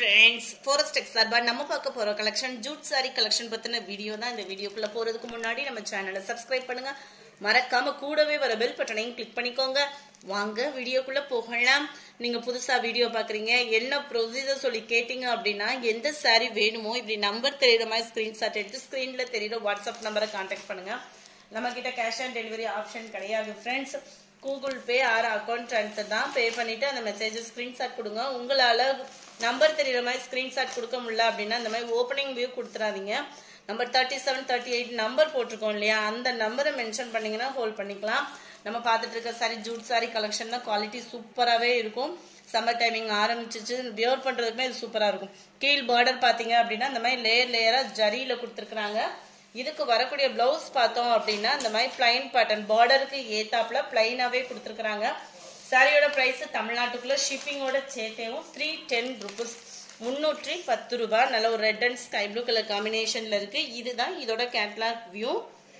friends forest X சார்பா நம்ம பார்க்க போற கலெக்ஷன் ஜூட் சாரி கலெக்ஷன் பத்தின வீடியோ தான் இந்த வீடியோக்குள்ள போறதுக்கு முன்னாடி நம்ம சேனலை சப்ஸ்கிரைப் பண்ணுங்க மறக்காம கூடவே வர பெல் பட்டனையும் கிளிக் பண்ணிக்கோங்க வாங்க வீடியோக்குள்ள போகலாம் நீங்க புதுசா வீடியோ பாக்குறீங்க என்ன ப்ரொசீஜர் சொல்லி கேட்டீங்க அப்படின்னா எந்த சாரி வேணுமோ இப்படி நம்பர் தெரியுற மாதிரி ஸ்கிரீன்ஷாட் எடுத்து ஸ்கிரீன்ல தெரியுற வாட்ஸ்அப் நம்பரை கான்டாக்ட் பண்ணுங்க நம்ம கிட்ட கேஷ் ஆன் டெலிவரி ஆப்ஷன் கிடையாது friends Google Pay or account transfer தான் பே பண்ணிட்டு அந்த மெசேஜ் ஸ்கிரீன்ஷாட் கொடுங்க உங்களால நம்பர் தெரியுற மாதிரி ஸ்கிரீன்ஷாட் கொடுக்க முடியல அப்படின்னா இந்த மாதிரி ஓப்பனிங் வியூ கொடுத்துறாதீங்க number thirty seven thirty eight number போட்டிருக்கோம் இல்லையா அந்த நம்பரை மென்ஷன் பண்ணீங்கன்னா ஹோல்ட் பண்ணிக்கலாம் நம்ம பார்த்துட்டு இருக்க சாரி ஜூட் சாரி கலெக்ஷன் தான் குவாலிட்டி சூப்பராகவே இருக்கும் சம்மர் டைமிங் ஆரம்பிச்சிச்சு வியர் பண்றதுக்குமே இது சூப்பரா இருக்கும் கீழ் பார்டர் பாத்தீங்க அப்படின்னா இந்த மாதிரி லேயர் லேயரா ஜரியில கொடுத்துருக்காங்க இதுக்கு வரக்கூடிய பிளவுஸ் பார்த்தோம் அப்படின்னா இந்த மாதிரி பிளைன் பேட்டர்ன் பார்டருக்கு ஏத்தாப்புல பிளைனாவே கொடுத்துருக்காங்க சாரியோட பிரைஸ் தமிழ்நாட்டுக்குள்ள ஷிப்பிங்கோட சேர்த்தேவும் த்ரீ டென் ருபீஸ் முன்னூற்றி பத்து ரூபாய் நல்ல ஒரு red and sky blue colour காம்பினேஷன்ல இருக்கு இதுதான் இதோட கேட்லாக் வியூ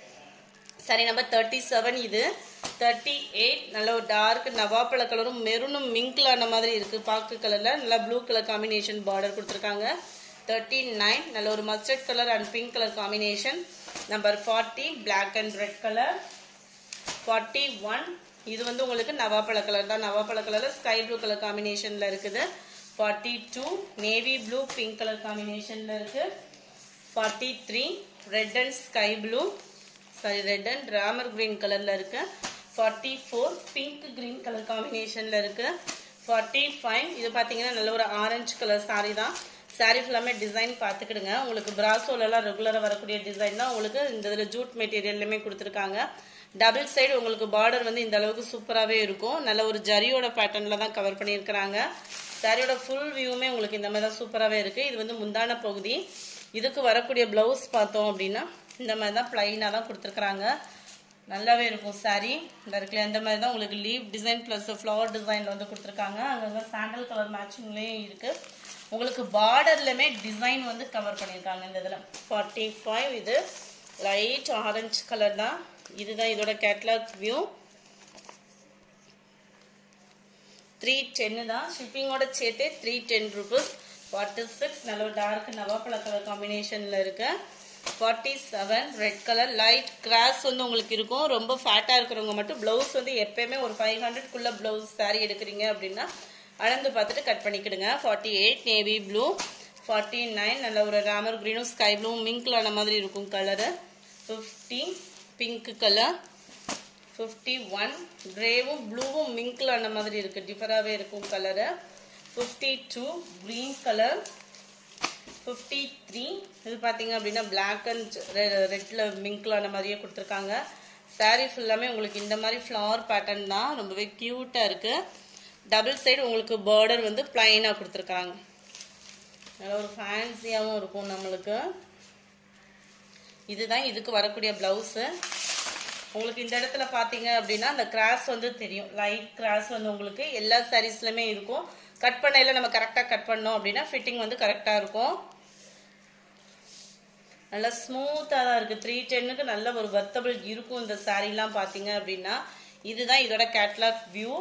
சரி நம்பர் தேர்ட்டி செவன் இது தேர்ட்டி எயிட் நல்ல ஒரு டார்க் நவாப்பழ கலரும் மெரூனும் மிங்க்ல ஆன மாதிரி இருக்கு பாக்கு கலர்ல நல்லா ப்ளூ கலர் காம்பினேஷன் பார்டர் கொடுத்துருக்காங்க தேர்ட்டி நைன் நல்ல ஒரு mustard colour and pink colour combination number forty black and red colour forty one இது வந்து உங்களுக்கு நவாப்பழ கலர் தான் நவாப்பழ கலர்ல ஸ்கை ப்ளூ கலர் காம்பினேஷன்ல இருக்குது forty two navy blue pink colour காம்பினேஷன்ல இருக்கு forty three red and sky blue sari red and Ramar green கலர்ல இருக்கு forty four pink green colour காம்பினேஷன்ல இருக்கு ஃபார்ட்டி ஃபைவ் இது பார்த்தீங்கன்னா நல்ல ஒரு ஆரஞ்சு கலர் சாரி தான் சாரி ஃபுல்லாமே டிசைன் பார்த்துக்கிடுங்க உங்களுக்கு பிராசோலலாம் ரெகுலராக வரக்கூடிய டிசைன் தான் உங்களுக்கு இந்த இதில் ஜூட் மெட்டீரியல்லுமே கொடுத்துருக்காங்க டபுள் சைடு உங்களுக்கு பார்டர் வந்து இந்த அளவுக்கு சூப்பராகவே இருக்கும் நல்ல ஒரு ஜரியோட பேட்டர்னில் தான் கவர் பண்ணியிருக்கிறாங்க சாரியோட ஃபுல் வியூமே உங்களுக்கு இந்த மாதிரி தான் சூப்பராகவே இருக்குது இது வந்து முந்தான பகுதி இதுக்கு வரக்கூடிய ப்ளவுஸ் பார்த்தோம் அப்படின்னா இந்த மாதிரி தான் பிளைனாக தான் கொடுத்துருக்குறாங்க நல்லாவே இருக்கும் சாரி இந்த இருக்குல்ல இந்த மாதிரி தான் உங்களுக்கு லீவ் டிசைன் ப்ளஸ் ஃப்ளவர் டிசைனில் வந்து கொடுத்துருக்காங்க அங்கங்கே சாண்டல் கலர் மேட்சிங்லேயும் இருக்குது உங்களுக்கு பார்டர்லையுமே டிசைன் வந்து கவர் பண்ணியிருக்காங்க இந்த இதில் ஃபார்ட்டி ஃபைவ் இது லைட் ஆரஞ்சு கலர் தான் இதுதான் இதோட கேட்லாக் வியூ த்ரீ டென்னு தான் ஷிப்பிங்கோட சேர்த்து three ten rupees forty six நல்ல டார்க் நவாப்பழ கலர் காம்பினேஷனில் இருக்கு forty seven red colour light கிராஸ் வந்து உங்களுக்கு இருக்கும் ரொம்ப ஃபேட்டாக இருக்கிறவங்க மட்டும் ப்ளவுஸ் வந்து எப்பயுமே ஒரு ஃபைவ் ஹண்ட்ரட்குள்ளே ப்ளவுஸ் சாரி எடுக்கிறீங்க அப்படின்னா அளந்து பார்த்துட்டு கட் பண்ணிக்கிடுங்க forty eight navy blue forty nine நல்ல ஒரு ராமர் க்ரீனும் ஸ்கை ப்ளூ மிங்க்ல ஆன மாதிரி இருக்கும் colour fifty pink colour fifty one கிரேவும் ப்ளூவும் மிங்க்ல ஆன மாதிரி இருக்கு டிஃபராகவே இருக்கும் colour fifty two green colour fifty three இது பார்த்தீங்க அப்படின்னா பிளாக் அண்ட் ரெட்ல மிங்க்ல ஆன மாதிரியே கொடுத்துருக்காங்க சாரீ ஃபுல்லாமே உங்களுக்கு இந்த மாதிரி ஃப்ளவர் பேட்டர்ன் தான் ரொம்பவே க்யூட்டாக இருக்குது டபுள் சைடு உங்களுக்கு பார்டர் வந்து பிளைனாக கொடுத்துருக்காங்க நல்ல ஒரு ஃபேன்சியாகவும் இருக்கும் நம்மளுக்கு இதுதான் இதுக்கு வரக்கூடிய ப்ளவுஸு உங்களுக்கு இந்த இடத்துல பார்த்தீங்க அப்படின்னா அந்த கிராஸ் வந்து தெரியும் லைட் கிராஸ் வந்து உங்களுக்கு எல்லா சாரீஸ்லையுமே இருக்கும் கட் பண்ணையில் நம்ம கரெக்டாக கட் பண்ணோம் அப்படின்னா ஃபிட்டிங் வந்து கரெக்டாக இருக்கும் நல்லா ஸ்மூத்தாக தான் இருக்குது த்ரீ டென்னுக்கு நல்ல ஒரு வர்த்தபிள் இருக்கும் இந்த சாரீலாம் பார்த்தீங்க அப்படின்னா இதுதான் இதோட catalogue view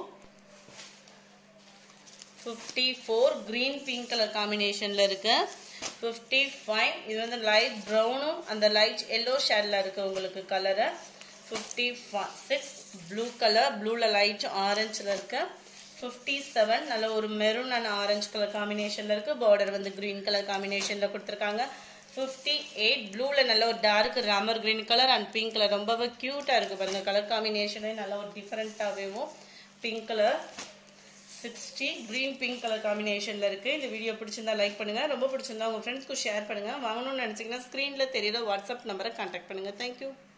fifty four green pink colour காம்பினேஷனில் இருக்கு ஃபிஃப்டி ஃபைவ் இது வந்து லைட் ப்ரௌனும் அந்த லைட் எல்லோ ஷேடில் இருக்கு உங்களுக்கு colour fifty six blue colour ப்ளூவில் லைட் ஆரஞ்சில் இருக்கு ஃபிஃப்டி செவன் நல்ல ஒரு மெரூன் அண்ட் ஆரஞ்சு கலர் காம்பினேஷனில் இருக்கு பார்டர் வந்து க்ரீன் கலர் காம்பினேஷனில் கொடுத்துருக்காங்க ஃபிஃப்டி எயிட் ப்ளூவில் நல்ல ஒரு dark Ramar green colour and pink colour ரொம்பவே க்யூட்டாக இருக்குது பாருங்கள் கலர் காம்பினேஷனே நல்ல ஒரு டிஃப்ரெண்ட்டாகவும் pink colour sixty green pink colour காம்பினேஷனில் இருக்குது இந்த வீடியோ பிடிச்சிருந்தா லைக் பண்ணுங்கள் ரொம்ப பிடிச்சிருந்தா உங்கள் ஃப்ரெண்ட்ஸ்க்கு ஷேர் பண்ணுங்கள் வாங்கணும்னு நினச்சிங்கன்னா ஸ்க்ரீனில் தெரியுற வாட்ஸ்அப் நம்பரை கான்டாக்ட் பண்ணுங்கள் தேங்க்யூ